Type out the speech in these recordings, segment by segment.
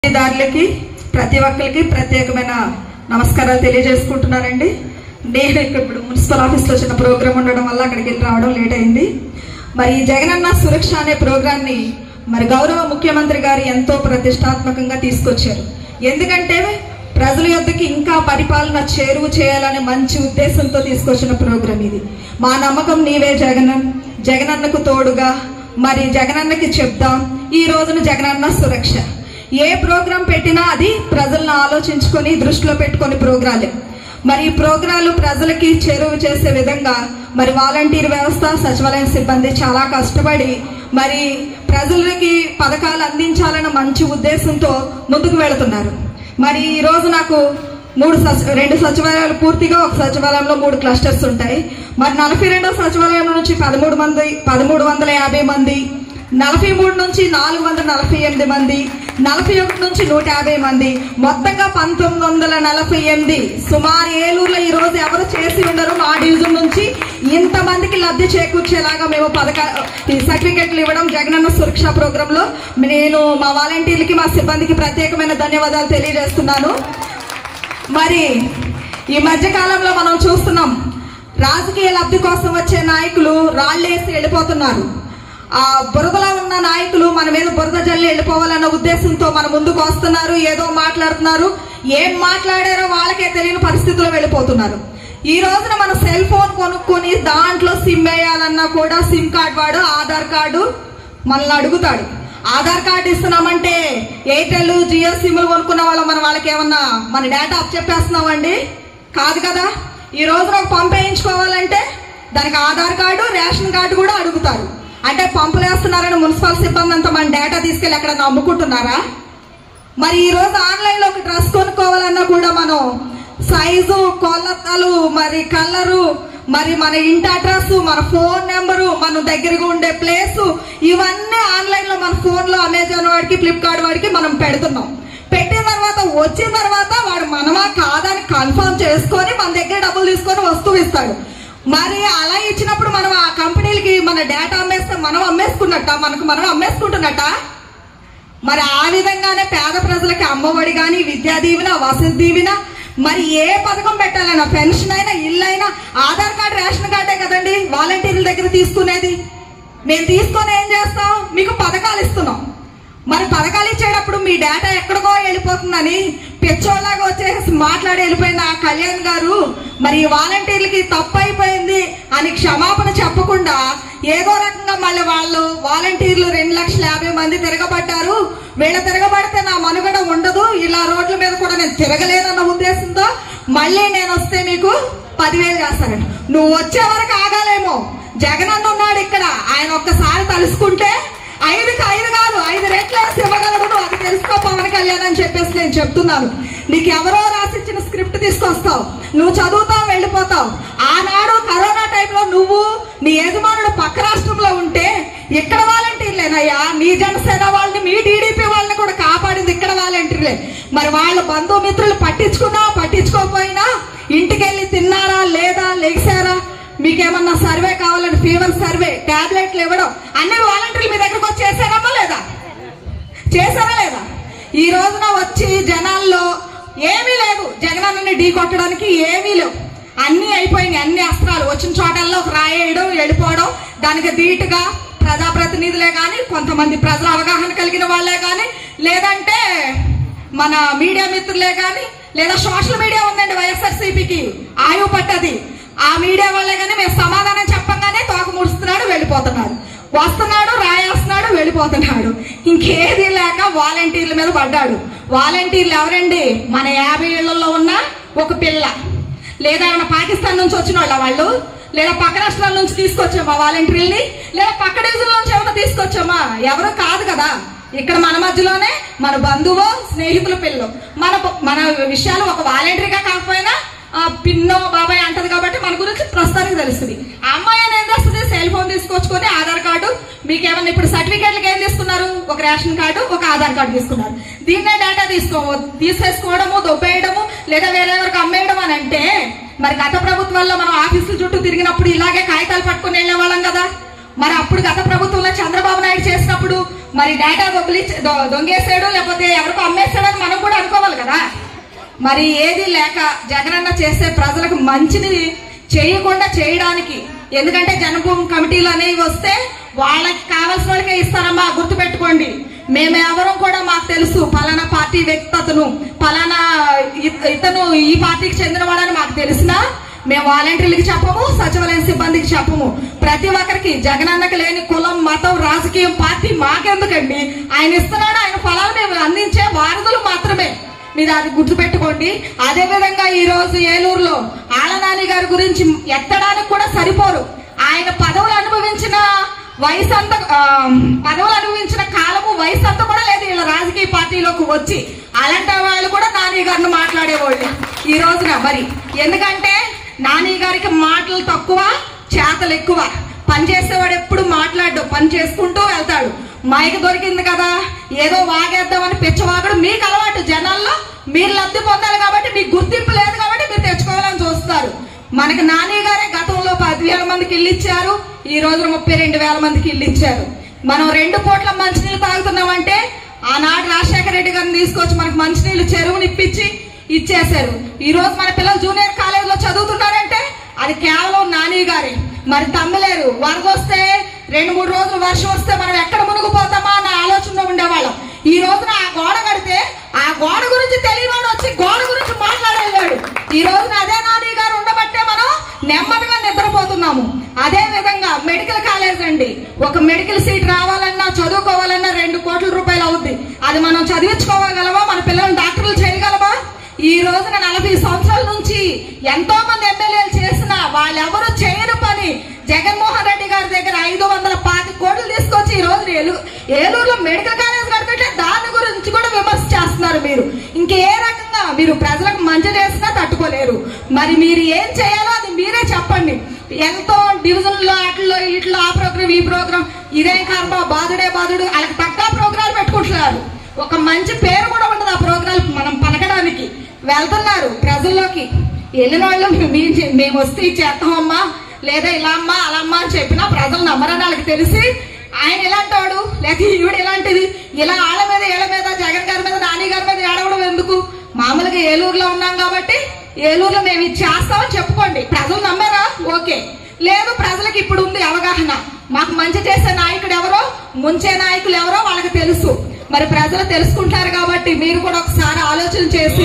దారులకి ప్రతి ఒక్కరికి ప్రత్యేకమైన నమస్కారాలు తెలియజేసుకుంటున్నానండి నేను ఇక్కడ ఇప్పుడు మున్సిపల్ ఆఫీస్లో చిన్న ప్రోగ్రామ్ ఉండడం వల్ల అక్కడికి వెళ్ళి రావడం లేట్ అయింది మరి ఈ జగనన్న సురక్ష అనే ప్రోగ్రాన్ని మరి గౌరవ ముఖ్యమంత్రి గారు ఎంతో ప్రతిష్టాత్మకంగా తీసుకొచ్చారు ఎందుకంటే ప్రజల యొద్దకి ఇంకా పరిపాలన చేరువ చేయాలనే మంచి ఉద్దేశంతో తీసుకొచ్చిన ప్రోగ్రాం ఇది మా నమ్మకం నీవే జగనన్ జగనన్నకు తోడుగా మరి జగనన్నకి చెప్దాం ఈ రోజున జగనన్న సురక్ష ఏ ప్రోగ్రాం పెట్టినా అది ప్రజలను ఆలోచించుకొని దృష్టిలో పెట్టుకొని ప్రోగ్రాలే మరి ఈ ప్రోగ్రాలు ప్రజలకి చేరువ చేసే విధంగా మరి వాలంటీర్ వ్యవస్థ సచివాలయం సిబ్బంది చాలా కష్టపడి మరి ప్రజలకి పథకాలు అందించాలన్న మంచి ఉద్దేశంతో ముందుకు వెళుతున్నారు మరి ఈ రోజు నాకు మూడు సచి- రెండు సచివాలయాలు పూర్తిగా ఒక సచివాలయంలో మూడు క్లస్టర్స్ ఉంటాయి మరి నలభై రెండో సచివాలయం నుంచి పదమూడు మంది పదమూడు వందల యాభై మంది నలభై మూడు నుంచి నాలుగు వందల నలభై ఎనిమిది మంది నలభై ఒకటి నుంచి నూట యాభై మంది మొత్తంగా పంతొమ్మిది వందల నలభై ఎనిమిది సుమారు ఏలూరులో ఈ రోజు ఎవరు చేసి ఉండరు మా డివిజన్ నుంచి ఇంతమందికి లబ్ధి చేకూర్చేలాగా మేము పథక ఈ సర్టిఫికెట్లు ఇవ్వడం జగనన్న సురక్ష ప్రోగ్రామ్ లో నేను మా వాలంటీర్లకి మా సిబ్బందికి ప్రత్యేకమైన ధన్యవాదాలు తెలియజేస్తున్నాను మరి ఈ మధ్య కాలంలో మనం చూస్తున్నాం రాజకీయ లబ్ధి కోసం వచ్చే నాయకులు రాళ్ళేసి వెళ్ళిపోతున్నారు ఆ బురదలో ఉన్న నాయకులు మన మీద బురద జల్లి వెళ్ళిపోవాలన్న ఉద్దేశంతో మన ముందుకు వస్తున్నారు ఏదో మాట్లాడుతున్నారు ఏం మాట్లాడారో వాళ్ళకే తెలియని పరిస్థితిలో వెళ్ళిపోతున్నారు ఈ రోజున మన సెల్ ఫోన్ కొనుక్కొని దాంట్లో సిమ్ వేయాలన్నా కూడా సిమ్ కార్డ్ వాడు ఆధార్ కార్డు మనల్ని అడుగుతాడు ఆధార్ కార్డు ఇస్తున్నామంటే ఎయిర్టెల్ జియో సిమ్లు కొనుక్కున్న వాళ్ళం మన వాళ్ళకి ఏమన్నా మన డేటా అప్ చెప్పేస్తున్నామండి కాదు కదా ఈ రోజున ఒక పంప్ వేయించుకోవాలంటే దానికి ఆధార్ కార్డు రేషన్ కార్డు కూడా అడుగుతారు అంటే పంపులు వేస్తున్నారని మున్సిపల్ సిబ్బంది అంతా మన డేటా తీసుకెళ్ళి ఎక్కడ అమ్ముకుంటున్నారా మరి ఈ రోజు ఆన్లైన్ లో ఒక డ్రెస్ కొనుక్కోవాలన్నా కూడా మనం సైజు కొలతలు మరి కలరు మరి మన ఇంటి అడ్రస్ మన ఫోన్ నెంబరు మన దగ్గరగా ఉండే ప్లేస్ ఇవన్నీ ఆన్లైన్ లో మన ఫోన్ లో అమెజాన్ వాడికి ఫ్లిప్కార్ట్ వాడికి మనం పెడుతున్నాం పెట్టిన తర్వాత వచ్చిన తర్వాత వాడు మనమా కాదని కన్ఫర్మ్ చేసుకొని మన దగ్గర డబ్బులు తీసుకొని వస్తువు ఇస్తాడు మరి అలా ఇచ్చినప్పుడు మనం ఆ కంపెనీలకి మన డేటా అమ్మేస్తే మనం అమ్మేసుకున్నట్ట మనకు మనం అమ్మేసుకుంటున్నట్ట మరి ఆ విధంగానే పేద ప్రజలకి అమ్మఒడి కానీ విద్యా దీవెన వసతి దీవెన మరి ఏ పథకం పెట్టాలన్నా పెన్షన్ అయినా ఇల్లు అయినా ఆధార్ కార్డు రేషన్ కార్డే కదండి వాలంటీర్ల దగ్గర తీసుకునేది మేము తీసుకొని ఏం చేస్తాం మీకు పథకాలు ఇస్తున్నాం మరి పథకాలు ఇచ్చేటప్పుడు మీ డేటా ఎక్కడికో వెళ్ళిపోతుందని పిచ్చోళ్ళగా వచ్చేసి మాట్లాడి వెళ్ళిపోయిన ఆ కళ్యాణ్ గారు మరి ఈ వాలంటీర్లకి తప్పు అయిపోయింది అని క్షమాపణ చెప్పకుండా ఏదో రకంగా మళ్ళీ వాళ్ళు వాలంటీర్లు రెండు లక్షల యాభై మంది తిరగబడ్డారు వీళ్ళ తిరగబడితే నా మనుగడ ఉండదు ఇలా రోడ్ల మీద కూడా నేను తిరగలేనన్న ఉద్దేశంతో మళ్ళీ నేను వస్తే మీకు పదివేలు చేస్తానండి నువ్వు వచ్చే వరకు ఆగాలేమో జగనన్న ఉన్నాడు ఇక్కడ ఆయన ఒక్కసారి తలుసుకుంటే ఐదుకి ఐదు కాదు ఐదు రెట్లు వేసి ఇవ్వగలడు నువ్వు అది తెలుసుకో పవన్ కళ్యాణ్ అని చెప్పేసి నేను చెప్తున్నాను నీకు ఎవరో రాసిచ్చిన స్క్రిప్ట్ తీసుకొస్తావు నువ్వు చదువుతావు వెళ్ళిపోతావు ఆనాడు కరోనా టైంలో నువ్వు నీ యజమానుడు పక్క రాష్ట్రంలో ఉంటే ఇక్కడ వాలంటీర్లేనయ్యా నీ జనసేన వాళ్ళని మీ టీడీపీ వాళ్ళని కూడా కాపాడింది ఇక్కడ వాలంటీర్లే మరి వాళ్ళ బంధుమిత్రులు పట్టించుకున్నా పట్టించుకోకపోయినా ఇంటికెళ్ళి తిన్నారా లేదా లేచారా మీకేమన్నా సర్వే కావాలని ఫీవర్ సర్వే టాబ్లెట్లు ఇవ్వడం అన్ని వాలంటీర్లు మీ దగ్గరకు వచ్చి చేశారమ్మా లేదా చేశారా లేదా ఈ రోజున వచ్చి జనాల్లో ఏమీ లేదు జగనన్నని ఢీ కొట్టడానికి ఏమీ లేవు అన్ని అయిపోయినాయి అన్ని అస్త్రాలు వచ్చిన చోటల్లో ఒక రాయేయడం వెళ్ళిపోవడం దానికి ధీటుగా ప్రజాప్రతినిధులే కానీ కొంతమంది ప్రజల అవగాహన కలిగిన వాళ్ళే కానీ లేదంటే మన మీడియా మిత్రులే కానీ లేదా సోషల్ మీడియా ఉందండి వైఎస్ఆర్సీపీకి ఆయువు పట్టది ఆ మీడియా వాళ్ళే కానీ మేము సమాధానం చెప్పంగానే తోక ముడుస్తున్నాడు వెళ్ళిపోతున్నాడు వస్తున్నాడు రాయేస్తున్నాడు వెళ్ళిపోతున్నాడు ఇంకేది లేక వాలంటీర్ల మీద పడ్డాడు వాలంటీర్లు ఎవరండి మన యాభై ఏళ్లలో ఉన్న ఒక పిల్ల లేదా ఏమైనా పాకిస్తాన్ నుంచి వచ్చిన వాళ్ళ వాళ్ళు లేదా పక్క రాష్ట్రాల నుంచి తీసుకొచ్చామా వాలంటీర్ని లేదా పక్క డివిజన్ నుంచి ఏమైనా తీసుకొచ్చామా ఎవరు కాదు కదా ఇక్కడ మన మధ్యలోనే మన బంధువు స్నేహితుల పిల్లలు మన మన విషయాలు ఒక వాలంటీర్గా కాకపోయినా ఆ, పిన్నో బాబాయ్ అంటది కాబట్టి మన గురించి ప్రస్తుతానికి తెలుస్తుంది ఆ అమ్మాయి అని ఏం చేస్తుంది సెల్ ఫోన్ తీసుకొచ్చుకొని ఆధార్ కార్డు మీకు ఏమన్నా ఇప్పుడు సర్టిఫికేట్లకి ఏం తీసుకున్నారు ఒక రేషన్ కార్డు ఒక ఆధార్ కార్డు తీసుకున్నారు దీన్నే డేటా తీసుకో తీసేసుకోవడము దొబ్బేయడము లేదా వేరే ఎవరికి అమ్మేయడం అని అంటే మరి గత ప్రభుత్వాల్లో మనం ఆఫీసుల చుట్టూ తిరిగినప్పుడు ఇలాగే కాగితాలు పట్టుకుని వెళ్ళే వాళ్ళం కదా మరి అప్పుడు గత ప్రభుత్వంలో చంద్రబాబు నాయుడు చేసినప్పుడు మరి డేటా దొంగిలి దొ- దొంగేసాడు లేకపోతే ఎవరికో అమ్మేస్తాడని మనం కూడా అనుకోవాలి కదా మరి ఏది లేక జగనన్న చేసే ప్రజలకు మంచిని చేయకుండా చేయడానికి ఎందుకంటే జనభూమి కమిటీలు అనేవి వస్తే వాళ్ళకి కావాల్సిన వాళ్ళకే ఇస్తారమ్మా గుర్తు పెట్టుకోండి మేము ఎవరం కూడా మాకు తెలుసు పలానా పార్టీ వ్యక్తి అతను పలానా ఇత- ఇతను ఈ పార్టీకి చెందినవాడని మాకు తెలిసినా మేము వాలంటీర్లకి చెప్పము సచివాలయం సిబ్బందికి చెప్పము ప్రతి ఒక్కరికి జగనన్నకి లేని కులం మతం రాజకీయం పార్టీ మాకెందుకండి ఆయన ఇస్తున్నాడు ఆయన ఫలాలు మేము అందించే వారధులు మాత్రమే మీరు అది గుర్తుపెట్టుకోండి అదే విధంగా ఈ రోజు ఏలూరులో ఆలనాని గారి గురించి ఎత్తడానికి కూడా సరిపోరు ఆయన పదవులు అనుభవించిన వయసు అంతా ఆ, పదవులు అనుభవించిన కాలము వయసు అంతా కూడా లేదు వీళ్ళ రాజకీయ పార్టీలోకి వచ్చి అలాంటి వాళ్ళు కూడా నాని గారిని మాట్లాడేవాళ్ళు ఈ రోజున మరి ఎందుకంటే నాని గారికి మాటలు తక్కువ చేతలు ఎక్కువ పని చేసేవాడు ఎప్పుడు మాట్లాడు పని చేసుకుంటూ వెళ్తాడు మైక్ దొరికింది కదా ఏదో వాగేద్దామని పిచ్చవాగడు మీకు అలవాటు జనాల్లో మీరు లబ్ధి పొందాలి కాబట్టి మీకు గుర్తింపు లేదు కాబట్టి మీరు తెచ్చుకోవాలని చూస్తారు మనకి నాని గారే గతంలో పదివేల మందికి ఇల్లు ఇచ్చారు ఈ రోజున ముప్పై రెండు వేల మందికి ఇల్లు ఇచ్చారు మనం రెండు పూట్ల మంచినీళ్ళు తాగుతున్నామంటే ఆనాడు రాజశేఖర రెడ్డి గారిని తీసుకొచ్చి మనకు మంచినీళ్ళు చెరువుని ఇప్పించి ఇచ్చేశారు ఈ రోజు మన పిల్లలు జూనియర్ కాలేజీలో చదువుతున్నారంటే అది కేవలం నాని గారే మరి తమ్మలేరు వరద వస్తే రెండు మూడు రోజులు వర్షం వస్తే మనం ఎక్కడ మునిగిపోతామా అన్న ఆలోచనలో ఉండేవాళ్ళం ఈ రోజున ఆ గోడ కడితే ఆ గోడ గురించి తెలియవాడు వచ్చి గోడ గురించి మాట్లాడేవాడు ఈ రోజున అదే నాని గారు ఉండబట్టే మనం నెమ్మదిగా నిద్రపోతున్నాము అదే విధంగా మెడికల్ కాలేజ్ అండి ఒక మెడికల్ సీట్ రావాలన్నా చదువుకోవాలన్నా రెండు కోట్ల రూపాయలు అవుద్ది అది మనం చదివించుకోగలమా మన పిల్లల్ని డాక్టర్లు చేయగలమా ఈ రోజున నలభై సంవత్సరాల నుంచి ఎంతో మంది ఎమ్మెల్యేలు చేసిన వాళ్ళెవరు చేయని పని జగన్మోహన్ రెడ్డి గారి దగ్గర ఐదు వందల పాతి కోట్లు తీసుకొచ్చి ఈ రోజు ఏలూ ఏలూరులో మెడికల్ కాలేజ్ కడుతుంటే దాని గురించి కూడా విమర్శ చేస్తున్నారు మీరు ఇంకే రకంగా మీరు ప్రజలకు మంచి చేసినా తట్టుకోలేరు మరి మీరు ఏం చేయాలో అది మీరే చెప్పండి ఎంతో డివిజన్లో అట్లో ఇట్లో ఆ ప్రోగ్రామ్ ఈ ప్రోగ్రామ్ ఇదేం కర్మ బాధుడే బాధుడు వాళ్ళకి తగ్గ ప్రోగ్రాలు పెట్టుకుంటున్నారు ఒక మంచి పేరు కూడా ఉండదు ఆ ప్రోగ్రాం మనం పలకడానికి వెళ్తున్నారు ప్రజల్లోకి వెళ్ళిన వాళ్ళు మీ- మేము వస్తే ఇది చేస్తామమ్మా లేదా ఇలా అమ్మా అలా అమ్మా అని చెప్పినా ప్రజలు నమ్మరని వాళ్ళకి తెలిసి ఆయన ఇలాంటి వాడు లేక ఈవిడ ఇలాంటిది ఇలా ఆళ్ళ మీద ఏళ్ళ మీద జగన్ గారి మీద నాని గారి మీద ఏడవడం ఎందుకు మామూలుగా ఏలూరులో ఉన్నాం కాబట్టి ఏలూరులో మేము ఇది చేస్తామని చెప్పుకోండి ప్రజలు నమ్మారా ఓకే లేదు ప్రజలకు ఇప్పుడు ఉంది అవగాహన మాకు మంచి చేసే నాయకుడు ఎవరో ముంచే నాయకులు ఎవరో వాళ్ళకి తెలుసు మరి ప్రజలు తెలుసుకుంటారు కాబట్టి మీరు కూడా ఒకసారి ఆలోచన చేసి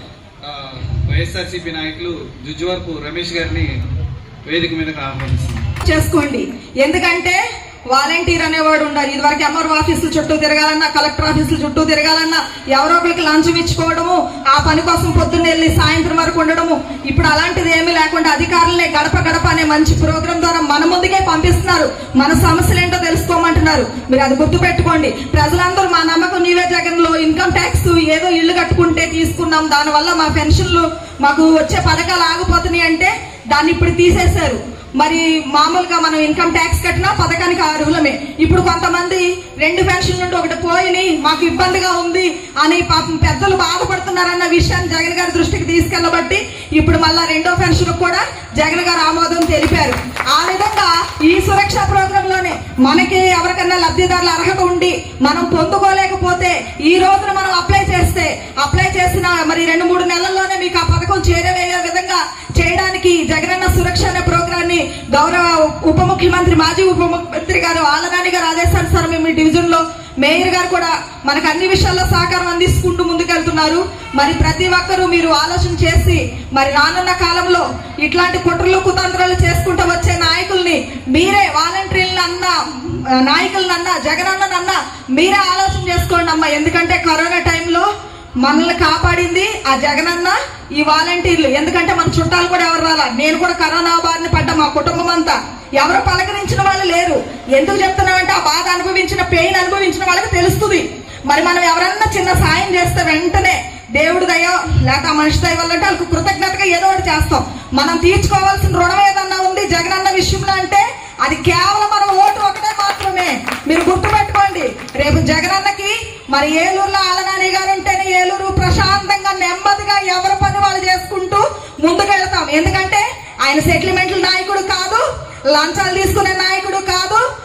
వైఎస్ఆర్సీపీ నాయకులు జుజ్జువరపు రమేష్ గారిని వేదిక మీదకి ఆహ్వానిస్తున్నారు చేసుకోండి ఎందుకంటే వాలంటీర్ అనేవాడు ఉండాలి ఇదివరకు ఎంఆర్ఓ ఆఫీసుల చుట్టూ తిరగాలన్నా కలెక్టర్ ఆఫీసుల చుట్టూ తిరగాలన్నా ఎవరో ఒకరికి లంచం ఇచ్చుకోవడము ఆ పని కోసం పొద్దున్న వెళ్ళి సాయంత్రం వరకు ఉండడము ఇప్పుడు అలాంటిది ఏమీ లేకుండా అధికారులనే గడప గడప అనే మంచి ప్రోగ్రాం ద్వారా మన ముందుకే పంపిస్తున్నారు మన సమస్యలు ఏంటో తెలుసుకోమంటున్నారు మీరు అది గుర్తు పెట్టుకోండి ప్రజలందరూ మా నమ్మకం నీవే జగన్ లో ఇన్కమ్ ట్యాక్స్ ఏదో ఇల్లు కట్టుకుంటే తీసుకున్నాం దానివల్ల మా పెన్షన్లు మాకు వచ్చే పథకాలు ఆగిపోతున్నాయి అంటే దాన్ని ఇప్పుడు తీసేశారు మరి మామూలుగా మనం ఇన్కమ్ ట్యాక్స్ కట్టినా పథకానికి అర్హులమే ఇప్పుడు కొంతమంది రెండు పెన్షన్ నుండి ఒకటి పోయినాయి మాకు ఇబ్బందిగా ఉంది అని పాపం పెద్దలు బాధపడుతున్నారన్న విషయాన్ని జగన్ గారి దృష్టికి తీసుకెళ్లబట్టి ఇప్పుడు మళ్ళా రెండో పెన్షన్ కూడా జగన్ గారు ఆమోదం తెలిపారు ఆ విధంగా ఈ సురక్ష ప్రోగ్రామ్ లోనే మనకి ఎవరికన్నా లబ్ధిదారుల అర్హత ఉండి మనం పొందుకోలేకపోతే ఈ రోజున మనం అప్లై చేస్తే అప్లై చేసిన మరి రెండు మూడు నెలల్లోనే మీకు ఆ పథకం చేరవేయ విధంగా చేయడానికి జగనన్న సురక్ష అనే ప్రోగ్రాన్ని గౌరవ ఉప ముఖ్యమంత్రి మాజీ ఉప ముఖ్యమంత్రి గారు ఆలనాని గారు ఆదేశానుసారం మేము ఈ డివిజన్ లో మేయర్ గారు కూడా మనకు అన్ని విషయాల్లో సహకారం అందిస్తుంటూ ముందుకెళ్తున్నారు మరి ప్రతి ఒక్కరూ మీరు ఆలోచన చేసి మరి రానున్న కాలంలో ఇట్లాంటి కుట్రలు కుతంత్రాలు చేసుకుంటూ వచ్చే నాయకుల్ని మీరే వాలంటీర్లను అన్న నాయకులనన్నా జగనన్ననన్నా మీరే ఆలోచన చేసుకోండి అమ్మా ఎందుకంటే కరోనా టైంలో మనల్ని కాపాడింది ఆ జగనన్న ఈ వాలంటీర్లు ఎందుకంటే మన చుట్టాలు కూడా ఎవరు రాలా నేను కూడా కరోనా బారిన పడ్డ మా కుటుంబం అంతా ఎవరు పలకరించిన వాళ్ళు లేరు ఎందుకు చెప్తున్నామంటే ఆ బాధ అనుభవించిన పెయిన్ అనుభవించిన వాళ్ళకి తెలుస్తుంది మరి మనం ఎవరన్నా చిన్న సాయం చేస్తే వెంటనే దేవుడు దయ లేక ఆ మనిషి దయ వల్ల అంటే వాళ్ళకి కృతజ్ఞతగా ఏదో ఒకటి చేస్తాం మనం తీర్చుకోవాల్సిన రుణం ఏదన్నా ఉంది జగనన్న విషయంలో అంటే అది కేవలం మన ఓటు ఒకటే మాత్రమే మీరు గుర్తుపెట్టుకోండి రేపు జగనన్నకి మరి ఏలూరులో ఆలనాని గారు ఉంటేనే ఏలూరు ప్రశాంతంగా నెమ్మదిగా ఎవరి పని వాళ్ళు చేసుకుంటూ ముందుకు వెళ్తాం ఎందుకంటే ఆయన సెటిల్మెంట్ల నాయకుడు కాదు లంచాలు తీసుకునే నాయకుడు కాదు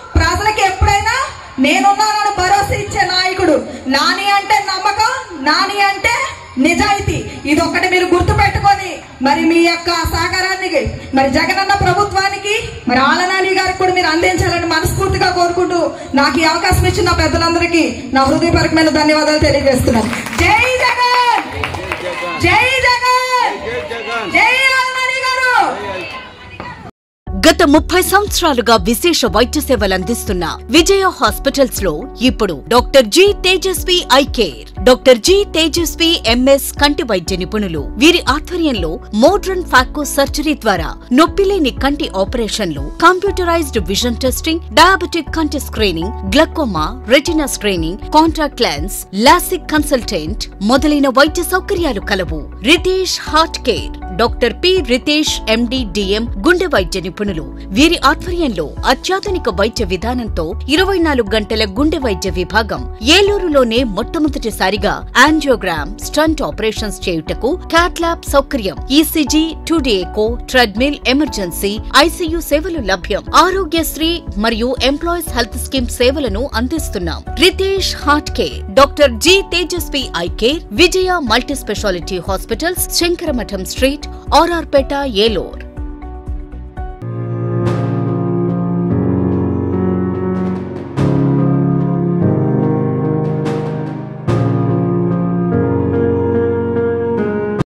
నేనున్నానని భరోసా ఇచ్చే నాయకుడు నాని అంటే నమ్మకం నాని అంటే నిజాయితీ ఇది ఒక్కటి మీరు గుర్తు పెట్టుకొని మరి మీ యొక్క సహకారానికి మరి జగనన్న ప్రభుత్వానికి మరి ఆలనాని గారికి కూడా మీరు అందించాలని మనస్ఫూర్తిగా కోరుకుంటూ నాకు ఈ అవకాశం ఇచ్చిన పెద్దలందరికీ నా హృదయపూర్వకమైన ధన్యవాదాలు తెలియజేస్తున్నాను జై జగన్ జై జగన్ జై ఆలనాని గారు గత ముప్పై సంవత్సరాలుగా విశేష వైద్య సేవలు అందిస్తున్న విజయ హాస్పిటల్స్ లో ఇప్పుడు doctor G Tejaswi eye care doctor G Tejaswi MS కంటి వైద్య నిపుణులు వీరి ఆధ్వర్యంలో మోడ్రన్ ఫాకో సర్జరీ ద్వారా నొప్పిలేని కంటి ఆపరేషన్లు కంప్యూటరైజ్డ్ విజన్ టెస్టింగ్ డయాబెటిక్ కంటి screening glaucoma retina screening contact lens LASIK consultant మొదలైన వైద్య సౌకర్యాలు కలవు Ritesh heart care doctor P Ritesh MD DM గుండె వైద్య నిపుణులు వీరి ఆధ్వర్యంలో అత్యాధునిక వైద్య విధానంతో ఇరవై నాలుగు గంటల గుండె వైద్య విభాగం ఏలూరులోనే మొట్టమొదటిసారిగా యాంజియోగ్రామ్ స్టంట్ ఆపరేషన్స్ చేయుటకు క్యాట్లాబ్ సౌకర్యం ECG two D echo treadmill emergency ICU సేవలు లభ్యం ఆరోగ్యశ్రీ మరియు ఎంప్లాయీస్ హెల్త్ స్కీమ్ సేవలను అందిస్తున్నాం Ritesh heart care doctor G Tejaswi eye care Vijaya multi speciality hospitals Shankaramatham street RR Peta ఏలూర్